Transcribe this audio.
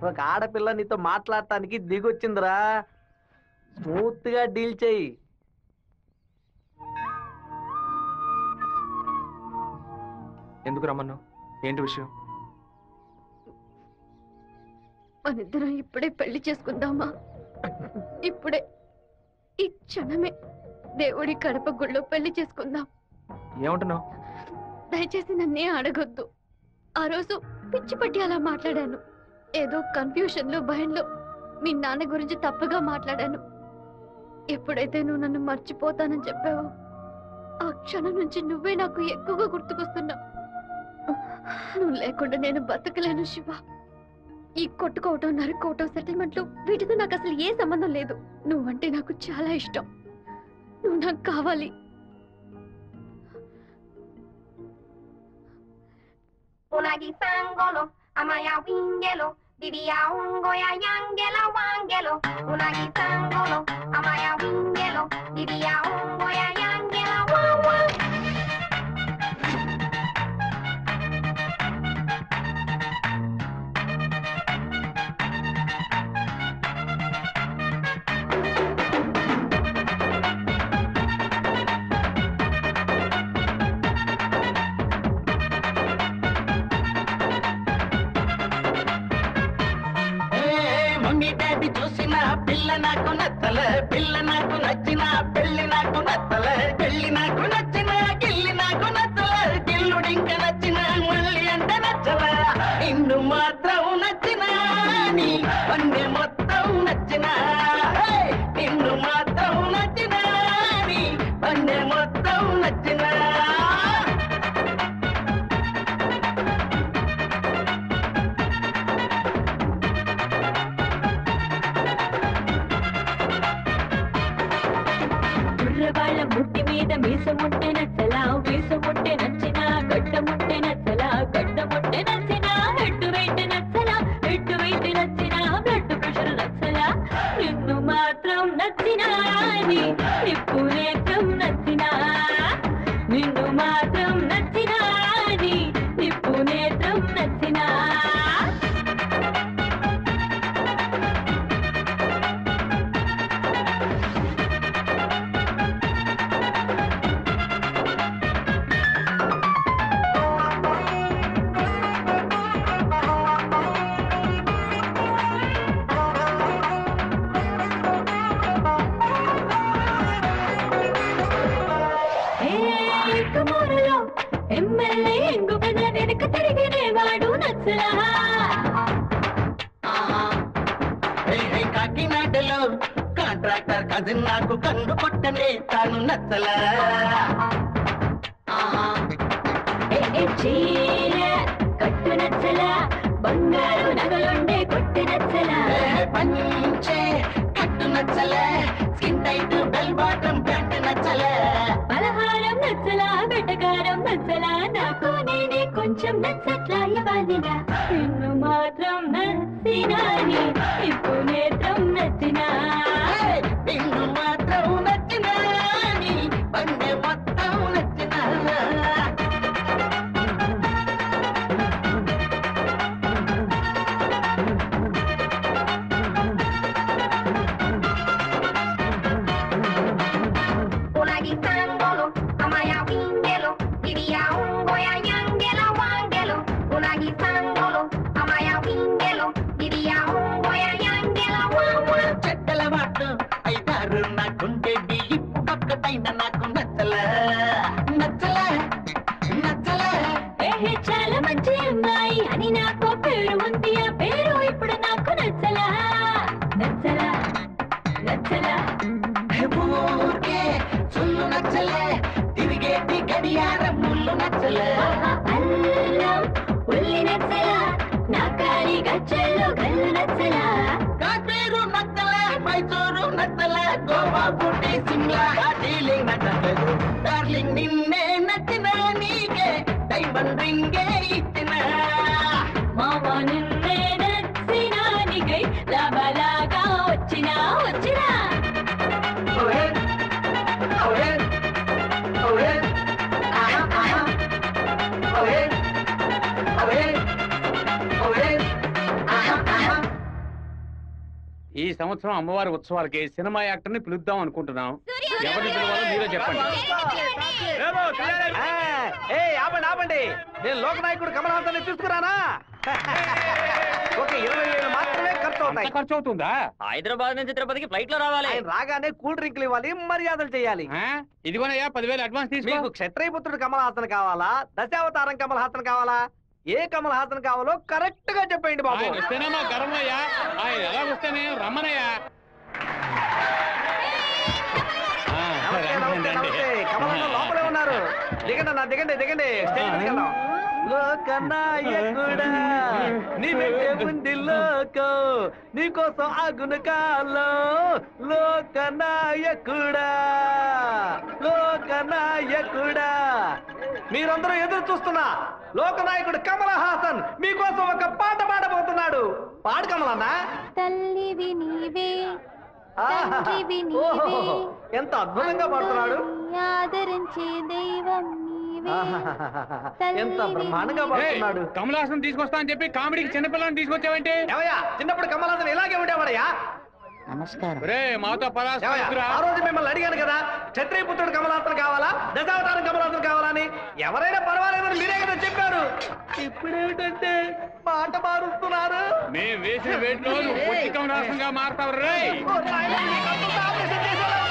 ఒక ఆడపిల్ల నీతో మాట్లాడటానికి దిగొచ్చిందిరా స్మూత్ గా డీల్ చెయ్యి ఎందుకు రమ్మన్నావు ఏంటి విషయం మనిద్దరం ఇప్పుడే పెళ్లి చేసుకుందామా ఇప్పుడే ఈ క్షణమే దేవుడి కడప గుళ్ళో పెళ్లి చేసుకుందాం ఏమంటున్నావు దయచేసి నన్నే అడగొద్దు ఆ రోజు పిచ్చి పట్టి అలా మాట్లాడాను ఏదో కన్ఫ్యూషన్ లో భయంలో మీ నాన్న గురించి తప్పుగా మాట్లాడాను ఎప్పుడైతే నువ్వు నన్ను మర్చిపోతానని చెప్పావో ఆ క్షణం నుంచి నువ్వే నాకు ఎక్కువగా గుర్తుకొస్తున్నావు నువ్వు లేకుండా నేను బతకలేను శివ ఈ కొట్టుకోవటం నరుక్కోవటం సెటిల్మెంట్లు వీటితో నాకు అసలు ఏ సంబంధం లేదు నువ్వంటే నాకు చాలా ఇష్టం నువ్వు నాకు కావాలి Unagi sangolo, amaya wingelo, vivia ungoya yangela wangelo. Unagi sangolo, amaya wingelo, vivia ungoya yangela wawa. Mummy daddy చూసిన పిల్ల నాకు నచ్చలే పిల్ల నాకు నచ్చిన పెళ్లి నాకు నచ్చలే పెళ్లి నాకు నచ్చిన గిల్లి నాకు నచ్చలే గిల్లుడింక నచ్చిన మళ్ళీ అంటే నచ్చలే ఇన్ను మాత్రం నచ్చిన నీ పన్నె మొత్తం నచ్చిన హే! నిన్ను మాత్రం నచ్చిన నీ పన్నె మొత్తం నచ్చిన కుర్రవాళ్ళ ముట్టి మీద మీసముంటే నచ్చలా మీసముంటే నచ్చినా గడ్డముంటే నచ్చలా గడ్డముంటే నచ్చినా హెడ్ వెయిట్ నచ్చలా హెడ్ వెయిట్ నచ్చినా బ్లడ్ ప్రెషర్ నచ్చలా నిన్ను మాత్రం నచ్చినా నీ నిప్పు నేత్రం నచ్చినా నిన్ను మాత్రం నచ్చినా నీ నిప్పు నేత్రం నచ్చినా కుమారులో ఎమ్మెల్యే ఇంకొకన వెనక తిరిగినేవాడు నచ్చలా హే, హే, కాకినాడలో కాంట్రాక్టర్ కజిన్ నాకు కన్ను కొట్టనే తాను నచ్చలా ఏ ఏ చీర కట్టు నచ్చలా బంగారు నగలుండే కొట్టి నచ్చలా ఏ పంచే కట్టు నచ్చలే skin tight bell bottom pant నచ్చలే పలహారం నచ్చలా వెటకారం నచ్చలా నాకు నేనే కొంచెం నచ్చట్లా ఇవ్వాలిగా నిన్ను మాత్రం నచ్చినా నీ ఇప్పు నేత్రం నచ్చినా హే, నిన్ను మాత్రం నచ్చిన నీ బండి మొత్తం నచ్చిన Unagi sangolo, amaya wingelo, vivia ungoya yangela wangelo. Unagi sangolo, amaya wingelo, vivia ungoya yangela wawa. చెట్టల వాటు ఐదారు నాకుంటే ఇప్పుడు ఒక్కటైన నాకు నచ్చలే నచ్చలే నచ్చలే ఏహే చాలా మంచి అమ్మాయి అని నాకు పేరు ఉంది ఆ పేరు ఇప్పుడు నాకు నచ్చలా నచ్చలా నచ్చలా ఊరికే సుల్లు నచ్చలే తిరిగేటి గడియారం ముళ్ళు నచ్చలే అల్లం ఉల్లి నచ్చలా నా కారి గచ్చల్లో గల్లు నచ్చలా కాశ్మీరు నచ్చలే మైసూరు నచ్చలే గోవా పుట్టి సిమ్లా డార్లింగ్ నచ్చలేదు డార్లింగ్ నిన్నే నచ్చిన నీకే డైమండ్ రింగే ఇచ్చిన మామ నిన్నే నచ్చినా నీకై లాభలాగా వచ్చినా వచ్చినా ఓహే ఓహే ఓహే ఆహా ఆహా ఓహే ఓహే ఓహే ఆహా ఆహా ఈ సంవత్సరం అమ్మవారి ఉత్సవాలకి సినిమా యాక్టర్ ని పిలుద్దాం అనుకుంటున్నాం ఎవరిని పిలవాలో మీరే చెప్పండి ఆ, ఏ ఆపండి ఆపండి నేను లోకనాయకుడు కమల్ హాసన్ తీసుకురానా ఒక ఇరవై వేలు మాత్రమే ఖర్చు అంత అవుతాయి ఖర్చు అవుతుందా హైదరాబాద్ నుంచి తిరుపతికి ఫ్లైట్ లో రావాలి ఆయన రాగానే కూల్ డ్రింక్లు ఇవ్వాలి మర్యాదలు చేయాలి ఆ? ఇదిగోనయ్యా పదివేలు అడ్వాన్స్ తీసుకో మీకు క్షత్రియపుత్రుడు కమల్ హాసన్ కావాలా దశావతారం కమల్ హాసన్ కావాలా ఏ కమల్ హాసన్ కావాలో కరెక్ట్ గా చెప్పండి బాబు ఆయన వస్తేనే మా గర్వమయ్యా ఆయన ఎలా వస్తేనే రమ్మనయ్యా ఆ, నమస్తే రండి, నమస్తే రండి. నమస్తే కమల్ హాసన్ లోపలే ఉన్నారు దిగండి అన్న దిగండి దిగండి స్టేజ్ మీదకి వెళ్దాం. లోకనాయకుడా నీ వెంటే ఉంది లోకం నీకోసం ఆగున కాలం లోకనాయకుడా లోకనాయకుడా మీరందరూ ఎదురు చూస్తున్నా లోకనాయకుడు కమల హాసన్ మీకోసం ఒక పాట పాడబోతున్నాడు పాడు కమలన్నా తల్లివి నీవే ఆహా. తండ్రివి ఓహో, నీవే ఎంత అద్భుతంగా పాడుతున్నాడు అందరినీ ఆదరించే దైవం నీవే ఆహాహాహా. ఎంత బ్రహ్మాండంగా ఏయ్, పాడుతున్నాడు కమలాసనం తీసుకొస్తా అని చెప్పి కామెడీకి చిన్నపిల్లని తీసుకొచ్చావంటే ఏమయ్యా చిన్నప్పుడు కమలాసన్ ఇలాగే ఉండేవాడయ్యా నమస్కారం రే మాతో పరాస్ ఏమయ్యా, ఆ రోజు మిమ్మల్ని అడిగాను కదా క్షత్రియ పుత్రుడు కమలాసన్ కావాలా దశావతారం కమలాసన్ కావాలని ఎవరైనా పర్వాలేదని మీరే కదా చెప్పారు ఇప్పుడేమిటంటే పాట మారుస్తున్నారు మేము వేసిన వేటిలో నువ్వు పొట్టి కమలాసంగా మారుతావు రే ఓ నాయనా, నీకు అంత ఆపరేషన్ చేసేలా